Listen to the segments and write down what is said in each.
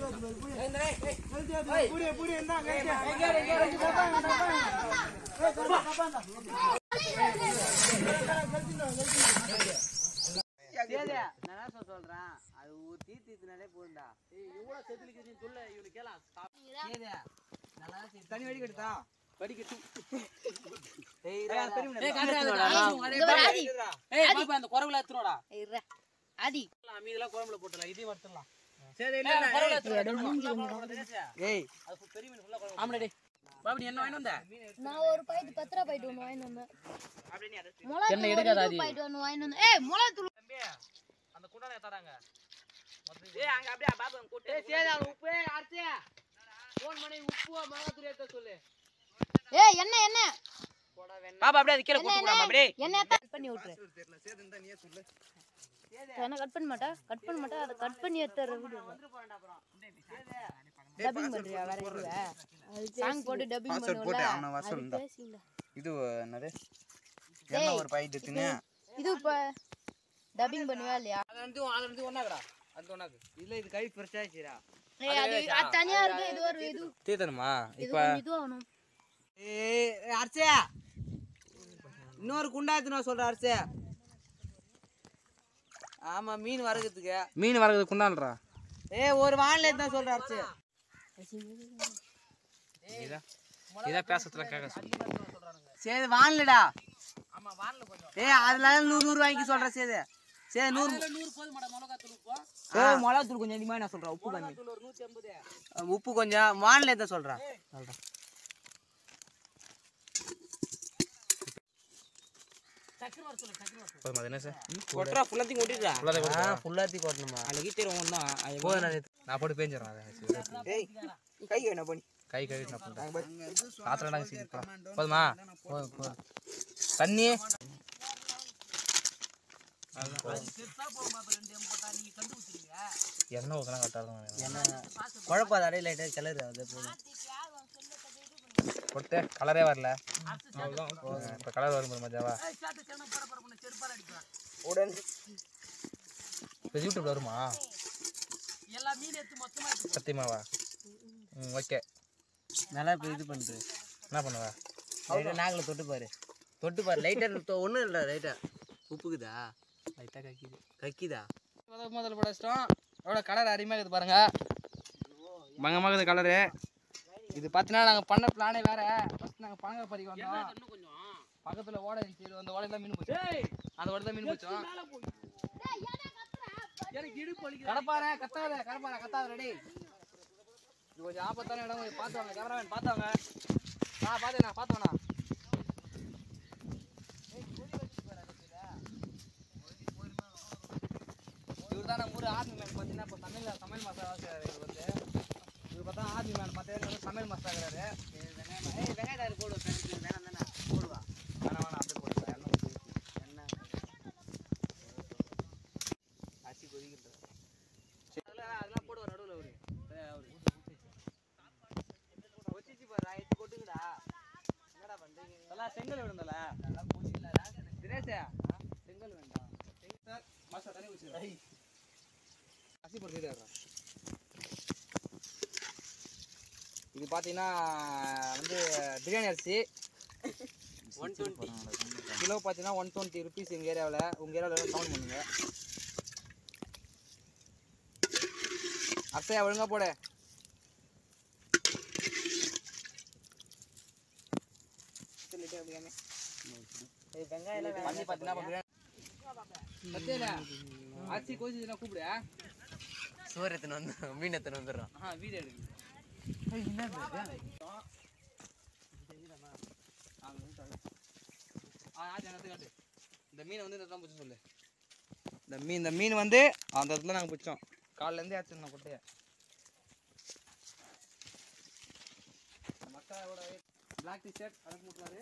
சேது, நான் என்ன சொல்ல சொல்றேன் அது ஒரு தீ தீத்துனாலே போதும்டா சேது, நல்லா சேது. தனி வெடி கட்டுதா வடிகட்டு. ஏய் ஏய், இரா, அது பெரிய ஏய், மனுஷன். காட்டுடா, ஆதி, காட்டுடா. ஆதி, இங்க வர ஆதி. ஏய், பாப்பா, அந்த குரங்குல எடுத்துருவாடா. இருடா. ஆதி மீதெல்லாம் குழம்புல போட்டுடலாம், இதையும் வறுத்துடலாம். சரி ஏய், இல்ல, இல்ல, குரங்குல ஏய். எடுத்துருவா, மூஞ்சி எடுத்துருவா, வந்து எடுத்துருவா, ஏய் அது full பெரிய மீன் full ஆ குழம்பு ஆமாடா டேய். பாபு, நீ என்ன வாங்கிட்டு வந்த? நான் ஒரு பாயிண்ட் பத்து ரூபா பாயிண்ட் ஒன்று வாங்கிட்டு வந்தேன் என்ன எடுக்காத ஆதி. பாயிண்ட் ஒன்று வாங்கிட்டு வந்தேன் ஏய் மிளகா தூள் தம்பி, அந்த குண்டானை தராங்க. ஏய், அங்க அப்படியே பாபு, அங்க கூட்டு. ஏய், சேது, அவன் உப்பு, அரிசி. phone பண்ணி உப்பு, மிளகாத்தூள் எடுத்து வர சொல்லு. ஏய் என்ன என்ன பாபா, அப்படியே அது கீழே என்ன கொட்டு என்ன போடாம, அப்படியே. என்ன கட் பண்ணி விட்டுரு தெரியல சேது இருந்தா நீயே சொல்லு என்ன கட் பண்ண மாட்டா கட் பண்ண மாட்டா அதை கட் பண்ணி எடுத்துற வீடியோ டப்பிங் பண்றியா வேற இதுவா சாங் போட்டு டப்பிங் Password போட்டு பண்ணுவல அவனை வர அது சொல்லுடா. பேசிங்களா இது என்னது என்ன ஒரு பாயிண்ட் எடுத்துன்னு இது இப்ப டப்பிங் பண்ணுவா இல்லையா அது ரெண்டும், அது ரெண்டும் ஒண்ணாக்குடா. அது ஒண்ணாக்கு. இல்ல இது கை பெருசாச்சுடா ஏய் அது அது தனியா இருக்கு இது ஒரு இது தீத்தணுமா இது கொஞ்சம் இதுவாகணும் ஏய் அரிசியா இன்னொரு குண்டா எடுத்துன்னு சொல்ற அரிசியா ஆமா மீன் வறுக்கிறதுக்கு மீன் வரது குண்டான்றா ஏய் ஒரு வானிலை எடுத்து சொல்ற அரிசி இதான் பேசுறதுல கேட்க சொல்லு சரி வானிலடா ஏய் அதுல நூறு நூறு வாங்கி சொல்ற சேது சரி நூறு ஏய் மிளகா தூள் கொஞ்சம் அதிகமாக நான் சொல்றேன் உப்பு கம்மி அஹ் உப்பு கொஞ்சம் வானிலை எடுத்து சொல்றேன் சொல்றேன் போதுமா அது என்ன சார் கொட்டுறா ஃபுல்லாத்தையும் கொட்டிடுறா ஃபுல்லாத்தையும் கொட்டுறா? ஃபுல்லாத்தையும் கொட்டணுமா அதுக்கு தெரியும் தான் போதும் நான் நான் போட்டு பேஞ்சிடறேன் அதை ஏய் கை என்ன பண்ணி கை கழுவி நான் பண்ணுறேன் பாத்திரம் நாங்கள் சீக்கிரம் போதுமா போதும் போதும் தண்ணி என்ன ஊற்றினா கரெக்டாக என்ன குழப்பாத அடையில லைட்டாக கிளறு அது போதும் கொடுத்து கலரே வரல இப்போ கலர் வரும் பாரு மஜாவா உடனே இப்போ யூடியூப்ல வருமா சத்தியமாவா ம் ஓகே நல்லா இப்போ இது பண்ணுது என்ன பண்ணுவ லைட்டாக நாக்கில் தொட்டு பாரு தொட்டு பாரு லைட்டாக ஒன்றும் இல்லை லைட்டாக உப்புக்குதா லைட்டாக கக்கிது கக்கிதா முதல் முதல்ல படைச்சிட்டோம் எவ்வளோ கலர் அருமையாக இருக்குது பாருங்க பங்கமாக இருக்குது கலரு இது பார்த்தீங்கன்னா நாங்கள் பண்ண பிளானே வேற ஃபர்ஸ்ட் நாங்கள் பனங்க பறிக்க வந்தோம் பக்கத்தில் ஓடை இருந்துச்சு அந்த ஓடையில மீன் போச்சு அந்த ஓடை தான் மீன் போச்சோம் கடப்பாரு கத்தாத கடப்பாரு கத்தாத ரெடி இது கொஞ்சம் ஆபத்தான இடம் கொஞ்சம் பார்த்து வாங்க கேமராமேன் பார்த்து வாங்க ஆ பார்த்தேண்ணா பார்த்து வாண்ணா இவர் தான் நம்ம ஊர் ஆர்மி மேன் பார்த்தீங்கன்னா இப்போ தமிழில் சமையல் மசாலா செய்கிறாரு இவர் வந்து இவர் பார்த்தா ஆர்மி மேன் மற்ற வந்து சமையல் மசாலா இருக்கிறாரு ஏய் வெங்காயத்தாரு போடு வேணாம் தானே போடுவா வேணாம் வேணாம் அப்படியே போட்டுருக்கேன் எண்ணெய் ஊத்தி. என்ன அரிசி கொதிக்கிறது அதெல்லாம் அதெல்லாம் போடுவா நடுவில் அவரு அவரு கொச்சிச்சு பாரு ஆயிரத்தி கொட்டுங்கடா என்னடா பண்றீங்க எல்லாம் செங்கல் விடுந்தல நல்லா பூச்சிக்கல தினேஷே செங்கல் வேண்டாம் சார் மாஸ்டர் தண்ணி ஊற்றி அசி போட்டு இது பார்த்தீங்கன்னா வந்து பிரியாணி அரிசி ஒன் டுவெண்ட்டி கிலோ பார்த்தீங்கன்னா ஒன் டுவெண்ட்டி ருபீஸ் எங்கள் ஏரியாவில் உங்கள் ஏரியாவில் கவுண்ட் பண்ணுங்க அத்தையா ஒழுங்கா போடு ஏய் வெங்காயம் எல்லாம் பண்ணி பார்த்தீங்கன்னா அப்ப பிரியாணி சத்யால அரிசி கோச்சிச்சுன்னா கூப்பிடு சோறு எத்தனை வந்து மீன் எத்தனை வந்துடுறான் ஆ வீடியோ எடுக்கு இந்த மீனை வந்து இந்த இடத்துல பிடிச்ச சொல்லு இந்த மீன் இந்த மீன் வந்து அந்த இடத்துல நாங்கள் பிடிச்சோம் காலிலேருந்து ஏற்றிருந்தோம் குட்டையை மக்காவோட பிளாக் டிஷர்ட் அதுக்கு முட்டாரு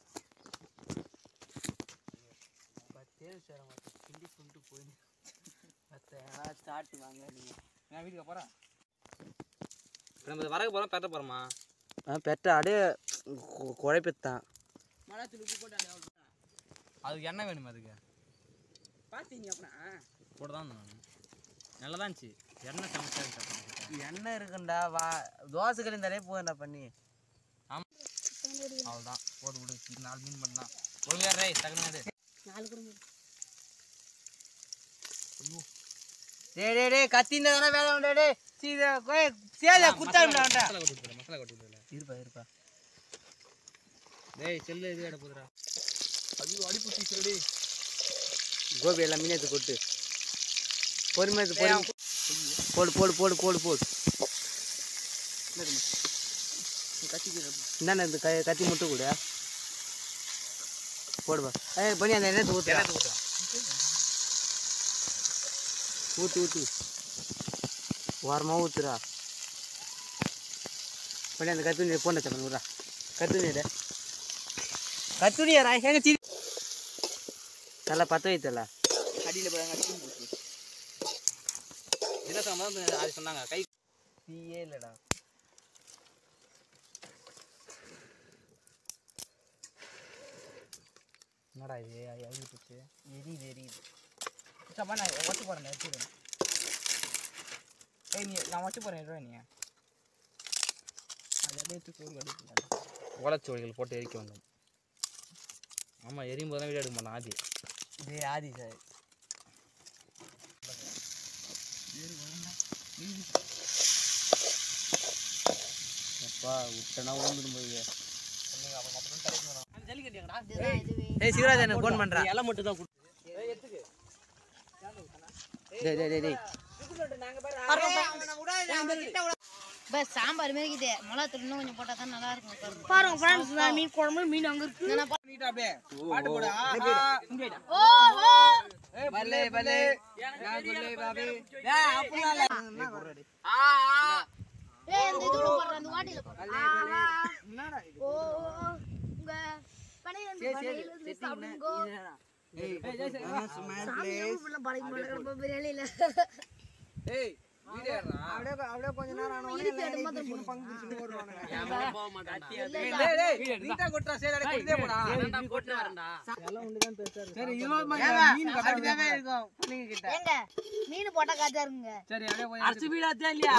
தேவை சார் கிண்டி கொண்டு போய் மற்ற ஸ்டார்ட் வாங்க நீங்கள் நான் வீட்டுக்கு போகிறேன் நம்ம வரக்கு போகிறோம் பெட்ட போகிறோமா ஆ பெட்ட அப்படியே குழைப்பத்தான் மழை உப்பு போட்டு அதுக்கு என்ன வேணுமா அதுக்கு பார்த்தீங்க அப்படின்னா கூட தான் நான் நல்லா தான் இருந்துச்சு எண்ணெய் சமைச்சா என்ன இருக்குண்டா வா தோசை கறி தரே போதும்டா பண்ணி அவ்வளோதான் போது விடு இது நாலு மீன் மட்டும் தான் ஒழுங்கா ரே தகுந்தாடு டேய் டேய் டேய் கத்தின்னு தானே வேலை உண்டு டேய் சீதா கோய் சேதா குத்தாடுடா அவன்டா மசாலா கொட்டி விட்டுறேன் மசாலா கொட்டி விட்டுறேன் இருப்பா இருப்பா டேய் செல்லு இது எட போதுடா ஐயோ அடிப்பு பீஸ் கோபி எல்லாம் மீன் எடுத்து கொட்டு பொறுமை எடுத்து பொறுமை போடு போடு போடு போடு போடு என்னண்ணா இந்த க கத்தி மட்டும் கூட போடுவா ஏய் பண்ணி அந்த எண்ணெய் ஊற்றுறா ஊற்று ஊற்று ஓரமாக ஊற்றுறா பண்ணி அந்த கத்துணி போன தரேன் விட்றா கத்துணிடா கத்துணியாரா எங்க சீ நல்லா பற்ற வைத்தல அடியில் போய் அடிச்சு என்ன சொன்னா அது சொன்னாங்க கை தீயே இல்லைடா என்னடா இது அழுகி போச்சு எரியுது எரியுது சப்பா நான் ஒட்டு போகிறேன் வச்சுக்கிறேன் ஏய் நீ நான் வச்சு போகிறேன் இருவா நீ ஓலச்சுவடிகள் போட்டு எரிக்க வந்தோம் ஆமாம் எரியும் போது தான் வீடியோ எடுக்க மாட்டோம் ஆதி இது ஆதி சார் அப்பா விட்டனா ஊந்துடும் போய் ஏய் சிவராஜ் எனக்கு ஃபோன் பண்றா இலை மட்டும் தான் டேய் டேய் டேய் டேய் பஸ் சாம்பார் மாரி இருக்குது மிளகாத்தூள் இன்னும் கொஞ்சம் போட்டா தான் நல்லா இருக்கும் பாருங்க ஃப்ரெண்ட்ஸ் நான் மீன் குழம்பு மீன் அங்க இருக்கு பாட்டு போடா ஓ ஓ பல்லே பல்லே நான் சொல்லே பாபி டேய் அப்படிலாம் இல்ல ஏய் இந்த இதுல போடுற அந்த வாட்டில போடுற ஓ ஓ உங்க பனையன் பனையில சாப்பிடுங்கோ சாமி உள்ள பழைய மிளகா பிரியாணி இல்ல ஏய் வீடியோ அப்படியே கொஞ்ச நேரம் ஆன இடிப்பு எடுத்து மாத்திரம் போடு. டேய் டேய் நீட்டா கொட்றா சரி அட கொண்டே போடா சரி இருபது மீன் அப்படிதான் இருக்கும் புள்ளைங்க கிட்ட ஏங்க மீன் போட்டா காஜா இருக்குங்க சரி அப்படியே போய் அரிசி வீடா இல்லையா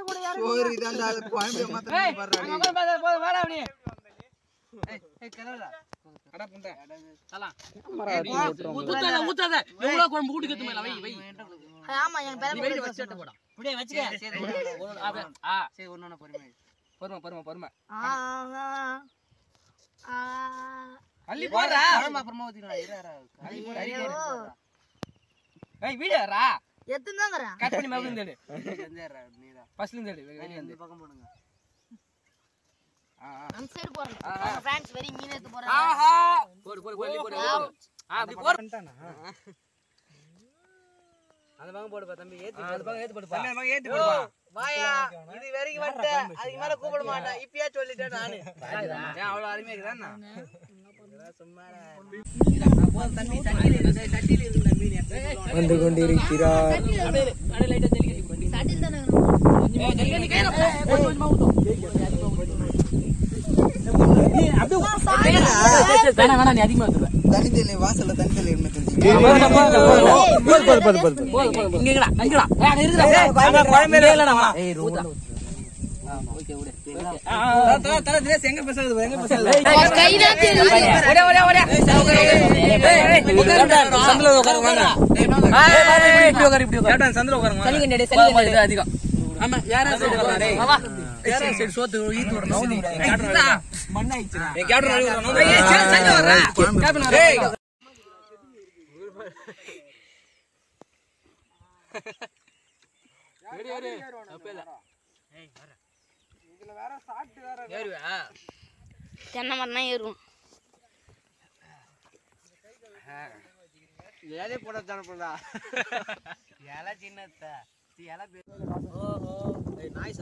ஏய் கரடா அட புண்டை ஆமா என் பேர அப்படியே வச்சுக்க சரி ஆ சரி ஒண்ணு பொறுமை பொறுமை பொறுமை பொறுமை ஆ ஆ அள்ளி போடுறா குழம்பு அப்புறமா ஊத்திக்கலாம் இரு இரு. அள்ளி போடு, அள்ளி போடு. ஏய் வீடியோரா எத்தனை தாங்கிறேன் கட் பண்ணி மறுபடியும் தேடு செஞ்சிடுறா, நீதான். ஃபர்ஸ்ட்ல இருந்து தேடு வெளிய இந்த வந்து பக்கம் போடுங்க ஆ ஆ அந்த சைடு போறேன் ஃப்ரெண்ட்ஸ் வெரி மீன் எடுத்து போறேன் ஆஹா போடு போடு போடு போடு ஆ அப்படி போடு அந்த பக்கம் போடுப்பா தம்பி ஏத்தி அந்த பக்கம் ஏத்து போடுப்பா தம்பி, அந்த பக்கம் ஏத்தி போடுப்பா வாயா இது வரைக்கும் வந்துட்டேன் அதுக்கு மேல கூப்பிட மாட்டேன் இப்பயே சொல்லிட்டேன் நானு ஏன் அவ்வளவு அருமையா இருக்குதா தம்பி சட்டியில இருக்கு சட்டியில இருக்கு மீன் எடுத்து வந்து கொண்டிருக்கிறார் சட்டில் தானே தனித்தலை வாசல்ல தனித்தலை என்ன தெரிஞ்சு எங்க பேசுறது எங்க பேசுறது கைதான் தெரியுது சந்தில உட்காருங்க வாங்க இப்படி உட்காரு இப்படி உட்காரு சந்தில உட்காருங்க அதிகம் ஆமா யாரா சைடு வரலாம் டேய் யாரா சைடு சோத்து ஈத்து வரணும் கேப்டன் மண்ணாயிச்சுடா ஏய் கேப்டன் அடி வரணும் ஏய் சரி சரி வரா கேப்டன் டேய் தென்னை மரம் தான் ஏறும் ஏழை போட தரப்படா இலை சின்னத்தா இலை ஓஹோ நாய்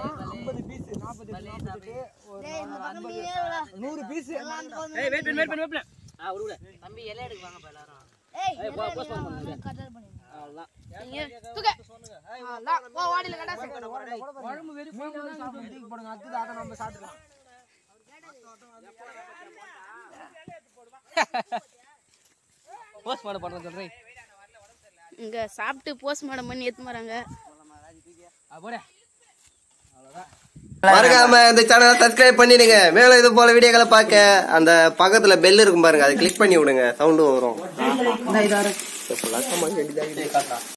டேய் இந்த பக்கம் மீனே விட நூறு பீஸ் எல்லாம் அந்த பக்கம் ஏய் வெயிட் பண்ணு வெயிட் பண்ணு வெயிட் பண்ணு தம்பி இலை எடுக்க வாங்கப்பா எல்லாரும் ஏய் கட்டர் பண்ணி தூக்க அதான் போ வாடியில கடா குழம்பு வெரி ஃபைன் தூக்கி போடுங்க அடுத்து அதை நம்ம சாப்பிட்டுக்கலாம் போஸ்ட் மார்டம் பண்றேன் சொல்றேன் இங்க சாப்பிட்டு போஸ்ட் மார்டம் பண்ணி எடுத்து வராங்க ஆ போடே மறக்காம இந்த சேனலை சப்ஸ்கிரைப் பண்ணிடுங்க மேலும் இது போல வீடியோக்களை பார்க்க அந்த பக்கத்துல பெல் இருக்கும் பாருங்க அதை கிளிக் பண்ணி விடுங்க சவுண்டும் வரும்